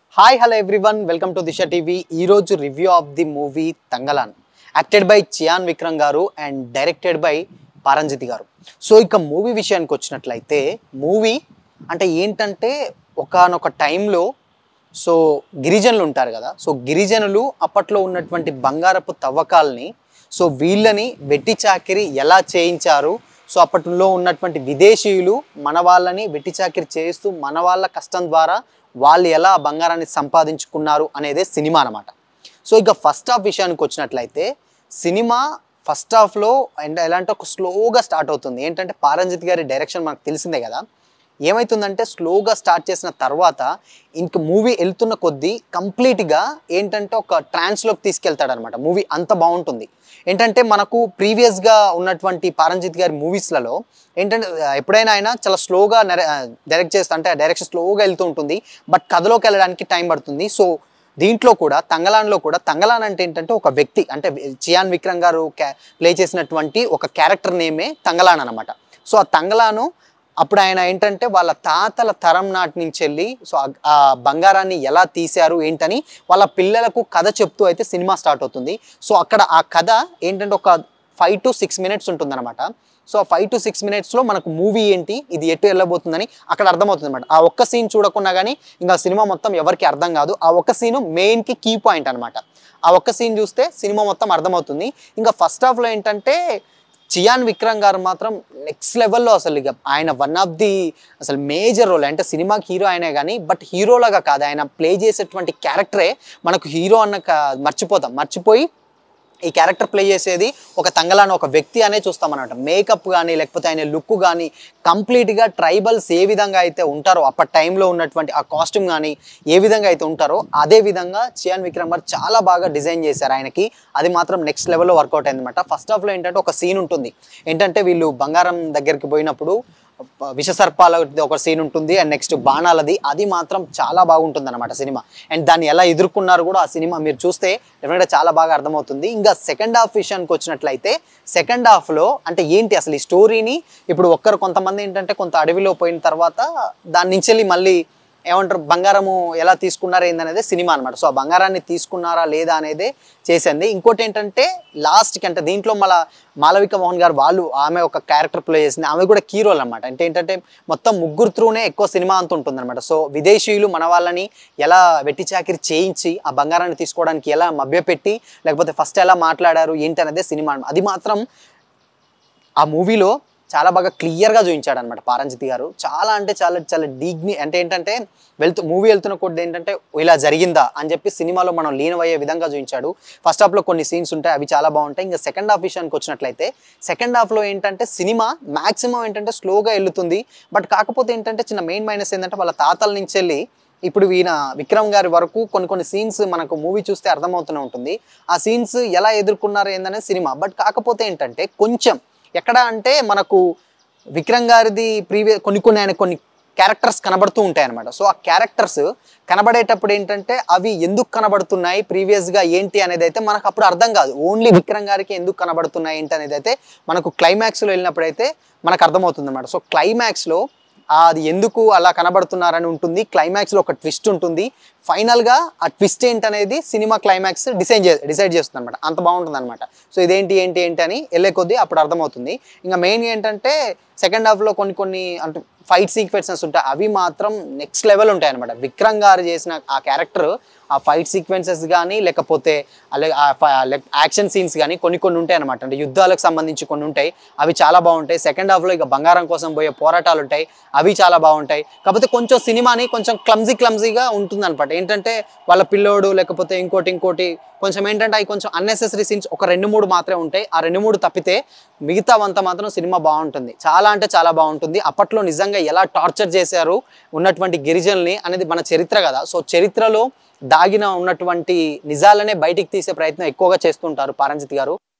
Hi hello everyone welcome to Disha TV ఈరోజు review of the movie Thangalaan acted by Chiyaan Vikram గారు and directed by పారంజితి గారు so ఇక movie విషయానికి వచ్చినట్లయితే మూవీ అంటే ఏంటంటే ఒకనొక టైంలో సో గిరిజనులు ఉంటారు కదా సో గిరిజనులు అప్పట్లో ఉన్నటువంటి బంగారపు తవ్వకాల్ని సో వీళ్ళని వెట్టి చాకిరి ఎలా చేయించారు సో అప్పట్లో ఉన్నటువంటి విదేశీయులు మన వాళ్ళని వెట్టి చాకిరి చేస్తూ మన వాళ్ళ కష్టం ద్వారా వాళ్ళు ఎలా ఆ బంగారాన్ని సంపాదించుకున్నారు అనేదే సినిమా అనమాట సో ఇక ఫస్ట్ హాఫ్ విషయానికి వచ్చినట్లయితే సినిమా ఫస్ట్ హాఫ్లో అండ్ ఎలా అంటే ఒక స్లోగా స్టార్ట్ అవుతుంది ఏంటంటే పారంజిత్ గారి డైరెక్షన్ మనకు తెలిసిందే కదా ఏమవుతుందంటే స్లోగా స్టార్ట్ చేసిన తర్వాత ఇంక మూవీ వెళ్తున్న కొద్దీ కంప్లీట్గా ఏంటంటే ఒక ట్రాన్స్లోకి తీసుకెళ్తాడు అనమాట మూవీ అంత బాగుంటుంది ఏంటంటే మనకు ప్రీవియస్గా ఉన్నటువంటి పారంజిత్ గారి మూవీస్లలో ఏంటంటే ఆ, ఎప్పుడైనా ఆయన చాలా స్లోగా డైరెక్ట్ చేస్తా అంటే డైరెక్షన్ స్లోగా వెళ్తూ ఉంటుంది బట్ కథలోకి వెళ్ళడానికి టైం పడుతుంది సో దీంట్లో కూడా తంగలాన్లో కూడా తంగలాన్ అంటే ఏంటంటే ఒక వ్యక్తి అంటే చియాన్ విక్రమ్ గారు ప్లే చేసినటువంటి ఒక క్యారెక్టర్ నేమే తంగలాన్ అనమాట సో ఆ తంగలాను అప్పుడు ఆయన ఏంటంటే వాళ్ళ తాతల తరం నాటి నుంచి వెళ్ళి సో ఆ- ఆ బంగారాన్ని ఎలా తీశారు ఏంటని వాళ్ళ పిల్లలకు కథ చెప్తూ అయితే సినిమా స్టార్ట్ అవుతుంది సో అక్కడ ఆ కథ ఏంటంటే ఒక ఫైవ్ టు సిక్స్ మినిట్స్ ఉంటుందన్నమాట సో ఆ ఫైవ్ టు సిక్స్ మినిట్స్లో మనకు మూవీ ఏంటి ఇది ఎటు వెళ్ళబోతుందని అక్కడ అర్థమవుతుంది అనమాట ఆ ఒక్క సీన్ చూడకుండా కానీ ఇంకా సినిమా మొత్తం ఎవరికి అర్థం కాదు ఆ ఒక్క సీను మెయిన్కి కీ పాయింట్ అనమాట ఆ ఒక్క సీన్ చూస్తే సినిమా మొత్తం అర్థమవుతుంది ఇంకా ఫస్ట్ హాఫ్లో ఏంటంటే చియాన్ విక్రమ్ గారు మాత్రం నెక్స్ట్ లెవెల్లో అసలు ఇక ఆయన వన్ ఆఫ్ ది అసలు మేజర్ రోల్ అంటే సినిమాకి హీరో ఆయనే కానీ బట్ హీరోలాగా కాదు ఆయన ప్లే చేసేటువంటి క్యారెక్టరే మనకు హీరో అన్న క- మర్చిపోతాం మర్చిపోయి ఈ క్యారెక్టర్ ప్లే చేసేది ఒక తంగలాని ఒక వ్యక్తి అనే చూస్తాం అనమాట మేకప్ కానీ లేకపోతే ఆయన లుక్ కానీ కంప్లీట్గా ట్రైబల్స్ ఏ విధంగా అయితే ఉంటారో అప్పటి టైంలో ఉన్నటువంటి ఆ కాస్ట్యూమ్ కానీ ఏ విధంగా అయితే ఉంటారో అదే విధంగా చియాన్ విక్రమ్ గారు చాలా బాగా డిజైన్ చేశారు ఆయనకి అది మాత్రం నెక్స్ట్ లెవెల్లో వర్కౌట్ అయింది అనమాట ఫస్ట్ హాఫ్లో ఏంటంటే ఒక సీన్ ఉంటుంది ఏంటంటే వీళ్ళు బంగారం దగ్గరికి పోయినప్పుడు విషసర్పాల ఒక సీన్ ఉంటుంది అండ్ నెక్స్ట్ బాణాలది అది మాత్రం చాలా బాగుంటుంది అనమాట సినిమా అండ్ దాన్ని ఎలా ఎదుర్కొన్నారు కూడా ఆ సినిమా మీరు చూస్తే డెఫినెట్గా చాలా బాగా అర్థమవుతుంది ఇంకా సెకండ్ హాఫ్ విషయానికి వచ్చినట్లయితే సెకండ్ హాఫ్లో అంటే ఏంటి అసలు ఈ స్టోరీని ఇప్పుడు ఒక్కరు కొంతమంది ఏంటంటే కొంత అడవిలో పోయిన తర్వాత దాని నుంచి వెళ్ళి మళ్ళీ ఏమంటారు బంగారము ఎలా తీసుకున్నారు ఏందనేది సినిమా అనమాట సో ఆ బంగారాన్ని తీసుకున్నారా లేదా అనేది చేసింది ఇంకోటి ఏంటంటే లాస్ట్కి అంటే దీంట్లో మళ్ళా మాలవిక మోహన్ గారు వాళ్ళు ఆమె ఒక క్యారెక్టర్ ప్లే చేసింది ఆమె కూడా కీ రోల్ అనమాట అంటే ఏంటంటే మొత్తం ముగ్గురు త్రూనే ఎక్కువ సినిమా అంత ఉంటుంది అనమాట సో విదేశీయులు మన వాళ్ళని ఎలా వెట్టి చాకిరి చేయించి ఆ బంగారాన్ని తీసుకోవడానికి ఎలా మభ్యపెట్టి లేకపోతే ఫస్ట్ ఎలా మాట్లాడారు ఏంటి అనేది సినిమా అన్నమాట. అది మాత్రం ఆ మూవీలో చాలా బాగా క్లియర్గా చూపించాడు అనమాట పారంజితి గారు చాలా అంటే చాలా చాలా డిగ్ని అంటే ఏంటంటే వెళ్తూ మూవీ వెళ్తున్న కొద్ది ఏంటంటే ఇలా జరిగిందా అని చెప్పి సినిమాలో మనం లీనమయ్యే విధంగా చూపించాడు ఫస్ట్ హాఫ్లో కొన్ని సీన్స్ ఉంటాయి అవి చాలా బాగుంటాయి ఇంకా సెకండ్ హాఫ్ విషయానికి వచ్చినట్లయితే సెకండ్ హాఫ్లో ఏంటంటే సినిమా మాక్సిమం ఏంటంటే స్లోగా వెళ్తుంది బట్ కాకపోతే ఏంటంటే చిన్న మెయిన్ మైనస్ ఏంటంటే వాళ్ళ తాతల నుంచి వెళ్ళి ఇప్పుడు ఈయన విక్రమ్ గారి వరకు కొన్ని కొన్ని సీన్స్ మనకు మూవీ చూస్తే అర్థమవుతూనే ఉంటుంది ఆ సీన్స్ ఎలా ఎదుర్కొన్నారు ఏందనే సినిమా బట్ కాకపోతే ఏంటంటే కొంచెం ఎక్కడ అంటే మనకు విక్రమ్ గారిది ప్రీవియస్ కొన్ని కొన్ని ఆయన కొన్ని క్యారెక్టర్స్ కనబడుతూ ఉంటాయి అనమాట సో ఆ క్యారెక్టర్స్ కనబడేటప్పుడు ఏంటంటే అవి ఎందుకు కనబడుతున్నాయి ప్రీవియస్గా ఏంటి అనేది అయితే మనకు అప్పుడు అర్థం కాదు ఓన్లీ విక్రమ్ గారికి ఎందుకు కనబడుతున్నాయి ఏంటి అనేది అయితే మనకు క్లైమాక్స్లో వెళ్ళినప్పుడు అయితే మనకు అర్థమవుతుంది అనమాట సో క్లైమాక్స్లో అది ఎందుకు అలా కనబడుతున్నారని ఉంటుంది క్లైమాక్స్లో ఒక ట్విస్ట్ ఉంటుంది ఫైనల్గా ఆ ట్విస్ట్ ఏంటనేది సినిమా క్లైమాక్స్ డిసైడ్ చే డిసైడ్ చేస్తుంది అనమాట అంత బాగుంటుంది అనమాట సో ఇదేంటి ఏంటి ఏంటి అని వెళ్ళే కొద్దీ అప్పుడు అర్థమవుతుంది ఇంకా మెయిన్ ఏంటంటే సెకండ్ హాఫ్లో కొన్ని కొన్ని అంటే ఫైట్ సీక్వెన్సెస్ ఉంటాయి అవి మాత్రం నెక్స్ట్ లెవెల్ ఉంటాయి అనమాట విక్రమ్ గారు చేసిన ఆ క్యారెక్టర్ ఆ ఫైట్ సీక్వెన్సెస్ కానీ లేకపోతే అలాగే యాక్షన్ సీన్స్ కానీ కొన్ని కొన్ని ఉంటాయి అనమాట అంటే యుద్ధాలకు సంబంధించి కొన్ని ఉంటాయి అవి చాలా బాగుంటాయి సెకండ్ హాఫ్లో ఇక బంగారం కోసం పోయే పోరాటాలు ఉంటాయి అవి చాలా బాగుంటాయి కాకపోతే కొంచెం సినిమాని కొంచెం క్లమ్జీ క్లమ్జీగా ఉంటుంది అనమాట ఏంటంటే వాళ్ళ పిల్లోడు లేకపోతే ఇంకోటి ఇంకోటి కొంచెం ఏంటంటే అవి కొంచెం అన్నెసెసరీ సీన్స్ ఒక రెండు మూడు మాత్రమే ఉంటాయి ఆ రెండు మూడు తప్పితే మిగతావంతా మాత్రం సినిమా బాగుంటుంది చాలా అంటే చాలా బాగుంటుంది అప్పట్లో నిజంగా ఎలా టార్చర్ చేశారు ఉన్నటువంటి గిరిజనుల్ని అనేది మన చరిత్ర కదా సో చరిత్రలో దాగిన ఉన్నటువంటి నిజాలనే బయటికి తీసే ప్రయత్నం ఎక్కువగా చేస్తుంటారు పారంజిత్ గారు